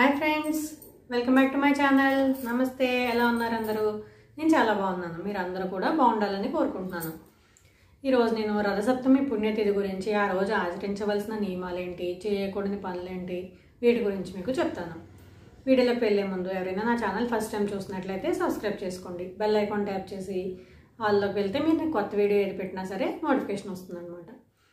hi friends welcome back to my channel నమస్తే ఎలా ఉన్నారు అందరూ నేను చాలా బాగున్నాను మీరు అందరూ కూడా బాగుండాలని కోరుకుంటున్నాను ఈరోజు నేను రథసప్తమి పుణ్యతిథి గురించి ఆ రోజు ఆచరించవలసిన నియమాలేంటి చేయకూడని పనులేంటి వీటి గురించి మీకు చెప్తాను వీడియోలోకి వెళ్ళే ముందు ఎవరైనా నా ఛానల్ ఫస్ట్ టైం చూసినట్లయితే సబ్స్క్రైబ్ చేసుకోండి బెల్ ఐకాన్ ట్యాప్ చేసి వాళ్ళలోకి వెళ్తే మీరు నేను కొత్త వీడియో ఏది పెట్టినా సరే నోటిఫికేషన్ వస్తుందన్నమాట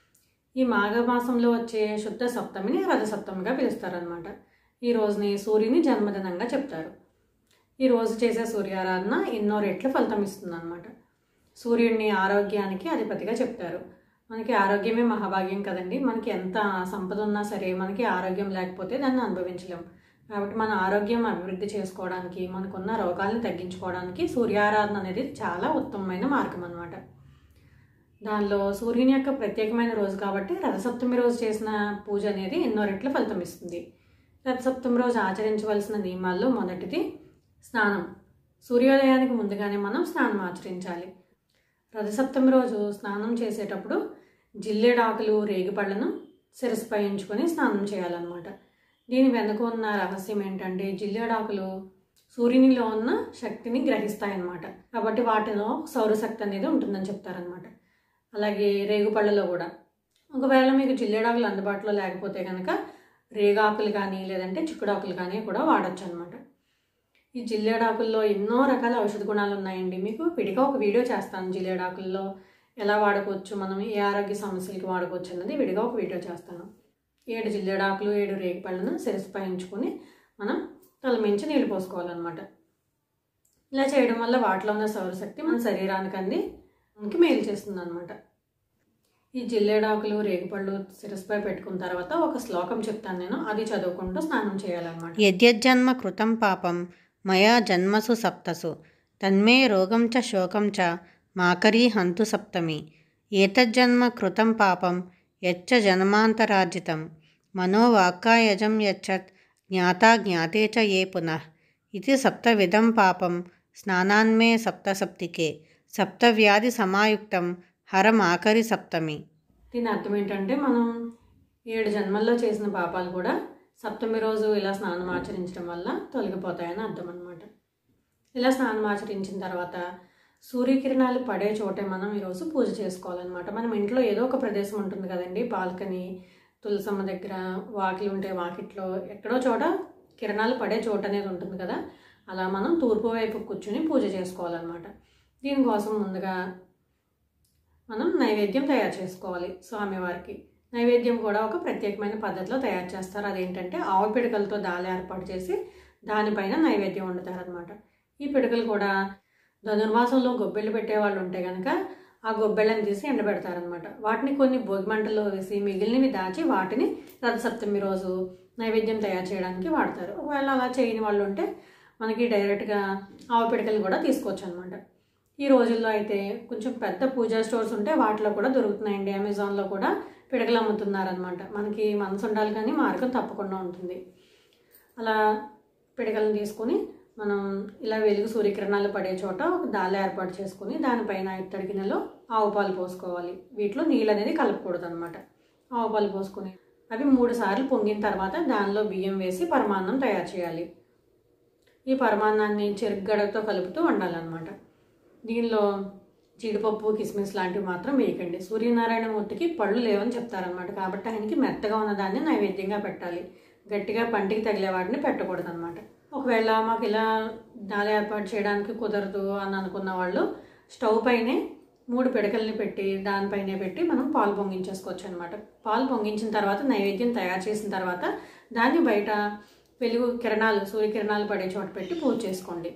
ఈ మాఘమాసంలో వచ్చే శుద్ధ సప్తమిని రథసప్తమిగా పిలుస్తారనమాట ఈ రోజుని సూర్యుని జన్మదినంగా చెప్తారు ఈ రోజు చేసే సూర్యారాధన ఎన్నో రెట్లు ఫలితం ఇస్తుందన్నమాట సూర్యుడిని ఆరోగ్యానికి అధిపతిగా చెప్తారు మనకి ఆరోగ్యమే మహాభాగ్యం కదండి మనకి ఎంత సంపద ఉన్నా సరే మనకి ఆరోగ్యం లేకపోతే దాన్ని అనుభవించలేం కాబట్టి మన ఆరోగ్యం అభివృద్ధి చేసుకోవడానికి మనకున్న రోగాల్ని తగ్గించుకోవడానికి సూర్యారాధన అనేది చాలా ఉత్తమమైన మార్గం అన్నమాట దానిలో సూర్యుని యొక్క ప్రత్యేకమైన రోజు కాబట్టి రథసప్తమి రోజు చేసిన పూజ అనేది ఎన్నో రెట్ల ఫలితం ఇస్తుంది రథసప్తమి రోజు ఆచరించవలసిన నియమాల్లో మొదటిది స్నానం సూర్యోదయానికి ముందుగానే మనం స్నానం ఆచరించాలి రథసప్తమి రోజు స్నానం చేసేటప్పుడు జిల్లేడాకులు రేగిపళ్ళను శిరస్సుపై ఉంచుకొని స్నానం చేయాలన్నమాట దీని వెనుక ఉన్న రహస్యం ఏంటంటే జిల్లేడాకులు సూర్యునిలో ఉన్న శక్తిని గ్రహిస్తాయన్నమాట కాబట్టి వాటిలో సౌరశక్తి అనేది ఉంటుందని చెప్తారనమాట అలాగే రేగుపళ్ళలో కూడా ఒకవేళ మీకు జిల్లేడాకులు అందుబాటులో లేకపోతే కనుక రేగాకులు కానీ లేదంటే చిక్కుడాకులు కానీ కూడా వాడచ్చు అనమాట ఈ జిల్లేడాకుల్లో ఎన్నో రకాల ఔషధ గుణాలు ఉన్నాయండి మీకు విడిగా ఒక వీడియో చేస్తాను జిల్లేడాకుల్లో ఎలా వాడుకోవచ్చు మనం ఏ ఆరోగ్య సమస్యలకి వాడుకోవచ్చు అన్నది విడిగా ఒక వీడియో చేస్తాను ఏడు జిల్లేడాకులు ఏడు రేగిపళ్ళను శిరస్సుపై ఉంచుకొని మనం తలమించి నీళ్ళు పోసుకోవాలన్నమాట ఇలా చేయడం వల్ల వాటిలో ఉన్న సౌరశక్తి మన శరీరానికి అంది మనకి మేలు చేస్తుంది అనమాట ఈ జిల్లేడాకులు రేగిపళ్ళు శిరస్సుపై పెట్టుకున్న తర్వాత ఒక శ్లోకం చెప్తాను నేను అది చదువుకుంటూ స్నానం చేయాలన్నమాట యద్యజ్జన్మ కృతం పాపం మయా జన్మసు సప్తసు తన్మే రోగం చ శోకం చ మాకరీ హంతు సప్తమి ఏతజ్జన్మ కృతం పాపం యచ్చ జన్మాంతరార్జితం మనోవాక్కాయజం యచ్చత్ జ్ఞాతా జ్ఞాతే చ ఏ పునః ఇది సప్తవిధం పాపం స్నానాన్మే సప్తసప్తికే సప్తవ్యాధి సమాయుక్తం హరం ఆఖరి సప్తమి దీని అర్థం ఏంటంటే మనం ఏడు జన్మల్లో చేసిన పాపాలు కూడా సప్తమి రోజు ఇలా స్నానం ఆచరించడం వల్ల తొలగిపోతాయని అర్థం అనమాట ఇలా స్నానం ఆచరించిన తర్వాత సూర్యకిరణాలు పడే చోటే మనం ఈరోజు పూజ చేసుకోవాలన్నమాట మనం ఇంట్లో ఏదో ఒక ప్రదేశం ఉంటుంది కదండి బాల్కనీ తులసమ్మ దగ్గర వాకిలి ఉంటే వాకిట్లో ఎక్కడో చోట కిరణాలు పడే చోట అనేది ఉంటుంది కదా అలా మనం తూర్పు వైపు కూర్చుని పూజ చేసుకోవాలన్నమాట దీనికోసం ముందుగా మనం నైవేద్యం తయారు చేసుకోవాలి స్వామివారికి నైవేద్యం కూడా ఒక ప్రత్యేకమైన పద్ధతిలో తయారు చేస్తారు అదేంటంటే ఆవు పిడకలతో దాలి ఏర్పాటు చేసి దానిపైన నైవేద్యం వండుతారనమాట ఈ పిడకలు కూడా ధనుర్మాసంలో గొబ్బెళ్ళు పెట్టే వాళ్ళు ఉంటే కనుక ఆ గొబ్బెళ్ళని తీసి ఎండబెడతారనమాట వాటిని కొన్ని భోగిమంటల్లో వేసి మిగిలినవి దాచి వాటిని రథసప్తమి రోజు నైవేద్యం తయారు చేయడానికి వాడతారు ఒకవేళ అలా చేయని వాళ్ళు ఉంటే మనకి డైరెక్ట్గా ఆవు పిడకలు కూడా తీసుకోవచ్చు అనమాట ఈ రోజుల్లో అయితే కొంచెం పెద్ద పూజా స్టోర్స్ ఉంటే వాటిలో కూడా దొరుకుతున్నాయండి అమెజాన్లో కూడా పిడకలు అమ్ముతున్నారనమాట మనకి మనసు ఉండాలి కానీ మార్గం తప్పకుండా ఉంటుంది అలా పిడకలను తీసుకొని మనం ఇలా వెలుగు సూర్యకిరణాలు పడే చోట ఒక దాల ఏర్పాటు చేసుకుని దానిపైన ఇత్తడి గిన్నెలో ఆవు పాలు పోసుకోవాలి వీటిలో నీళ్ళు అనేది కలపకూడదు అనమాట ఆవు పాలు పోసుకొని అవి మూడు సార్లు పొంగిన తర్వాత దానిలో బియ్యం వేసి పరమాన్నం తయారు చేయాలి ఈ పరమాన్నాన్ని చెరుగ్గడతో కలుపుతూ వండాలన్నమాట దీనిలో జీడిపప్పు కిస్మిస్ లాంటివి మాత్రం వేయకండి సూర్యనారాయణ మూర్తికి పళ్ళు లేవని చెప్తారనమాట కాబట్టి ఆయనకి మెత్తగా ఉన్నదాన్ని నైవేద్యంగా పెట్టాలి గట్టిగా పంటికి తగిలే వాటిని పెట్టకూడదు అనమాట ఒకవేళ మాకు ఇలా దాల ఏర్పాటు చేయడానికి కుదరదు అని అనుకున్న వాళ్ళు స్టవ్ పైనే మూడు పిడకల్ని పెట్టి దానిపైనే పెట్టి మనం పాలు పొంగించేసుకోవచ్చు అనమాట పాలు పొంగించిన తర్వాత నైవేద్యం తయారు చేసిన తర్వాత దాన్ని బయట వెలుగు కిరణాలు సూర్యకిరణాలు పడే చోట పెట్టి పూజ చేసుకోండి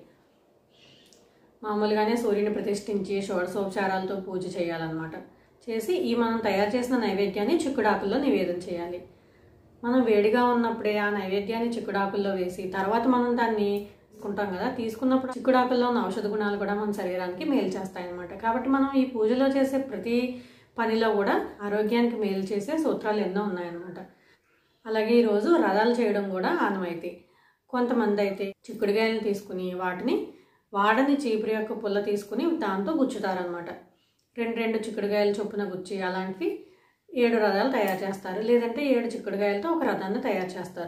మామూలుగానే సూర్యుని ప్రతిష్ఠించి షోడశోపచారాలతో పూజ చేయాలన్నమాట చేసి ఈ మనం తయారు చేసిన నైవేద్యాన్ని చిక్కుడాకుల్లో నివేదన చేయాలి మనం వేడిగా ఉన్నప్పుడే ఆ నైవేద్యాన్ని చిక్కుడాకుల్లో వేసి తర్వాత మనం దాన్ని తీసుకుంటాం కదా తీసుకున్నప్పుడు చిక్కుడాకుల్లో ఉన్న ఔషధ గుణాలు కూడా మన శరీరానికి మేలు చేస్తాయి అన్నమాట కాబట్టి మనం ఈ పూజలో చేసే ప్రతి పనిలో కూడా ఆరోగ్యానికి మేలు చేసే సూత్రాలు ఎన్నో ఉన్నాయన్నమాట అలాగే ఈరోజు రథాలు చేయడం కూడా ఆనమైతే కొంతమంది అయితే చిక్కుడుగాయలను తీసుకుని వాటిని వాడని చీపురు యొక్క పుల్ల తీసుకుని దాంతో గుచ్చుతారనమాట రెండు రెండు చిక్కుడుగాయలు చొప్పున గుచ్చి అలాంటివి ఏడు రథాలు తయారు చేస్తారు లేదంటే ఏడు చిక్కుడుగాయలతో ఒక రథాన్ని తయారు చేస్తారు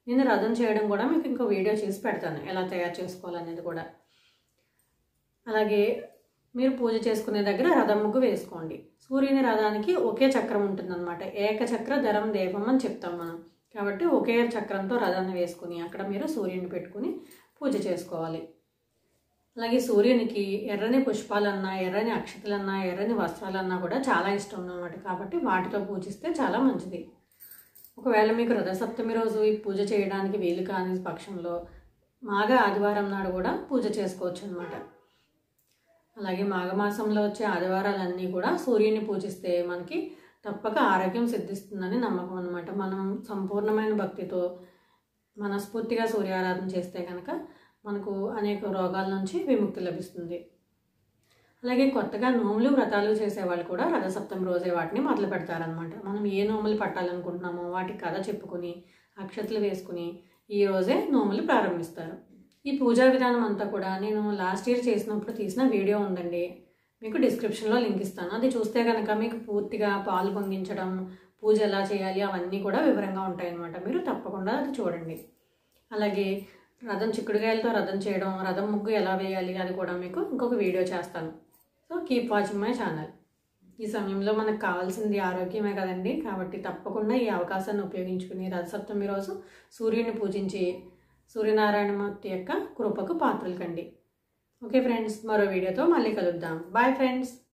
నేను రథం చేయడం కూడా మీకు ఇంకో వీడియో చేసి పెడతాను ఎలా తయారు చేసుకోవాలనేది కూడా అలాగే మీరు పూజ చేసుకునే దగ్గర రథం ముగ్గు వేసుకోండి సూర్యుని రథానికి ఒకే చక్రం ఉంటుందన్నమాట ఏక చక్ర ధరం దీపం అని చెప్తాం మనం కాబట్టి ఒకే చక్రంతో రథాన్ని వేసుకుని అక్కడ మీరు సూర్యుని పెట్టుకుని పూజ చేసుకోవాలి అలాగే సూర్యునికి ఎర్రని పుష్పాలన్నా ఎర్రని అక్షతలన్నా ఎర్రని వస్త్రాలన్నా కూడా చాలా ఇష్టం అన్నమాట కాబట్టి వాటితో పూజిస్తే చాలా మంచిది ఒకవేళ మీకు రథసప్తమి రోజు ఈ పూజ చేయడానికి వీలు కాని పక్షంలో మాఘ ఆదివారం నాడు కూడా పూజ చేసుకోవచ్చు అనమాట అలాగే మాఘమాసంలో వచ్చే ఆదివారాలన్నీ కూడా సూర్యుని పూజిస్తే మనకి తప్పక ఆరోగ్యం సిద్ధిస్తుందని నమ్మకం అనమాట మనం సంపూర్ణమైన భక్తితో మనస్ఫూర్తిగా సూర్యారాధన చేస్తే కనుక మనకు అనేక రోగాల నుంచి విముక్తి లభిస్తుంది అలాగే కొత్తగా నోములు వ్రతాలు చేసేవాళ్ళు కూడా రథసప్తమి రోజే వాటిని మొదలు పెడతారనమాట మనం ఏ నోములు పట్టాలనుకుంటున్నామో వాటి కథ చెప్పుకుని అక్షతలు వేసుకుని ఈ రోజే నోములు ప్రారంభిస్తారు ఈ పూజా విధానం అంతా కూడా నేను లాస్ట్ ఇయర్ చేసినప్పుడు తీసిన వీడియో ఉందండి మీకు డిస్క్రిప్షన్లో లింక్ ఇస్తాను అది చూస్తే కనుక మీకు పూర్తిగా పాలు పొంగించడం పూజ ఎలా చేయాలి అవన్నీ కూడా వివరంగా ఉంటాయన్నమాట మీరు తప్పకుండా అది చూడండి అలాగే రథం చిక్కుడుకాయలతో రథం చేయడం రథం ముగ్గు ఎలా వేయాలి అది కూడా మీకు ఇంకొక వీడియో చేస్తాను so keep watching my channel ఈ సమయంలో మనకు కావాల్సింది ఆరోగ్యమే కదండి కాబట్టి తప్పకుండా ఈ అవకాశాన్ని ఉపయోగించుకుని రథసప్తమి రోజు సూర్యుని పూజించి సూర్యనారాయణమూర్తి యొక్క కృపకు పాత్రలు కండి ఓకే ఫ్రెండ్స్ మరో వీడియోతో మళ్ళీ కలుద్దాం బాయ్ ఫ్రెండ్స్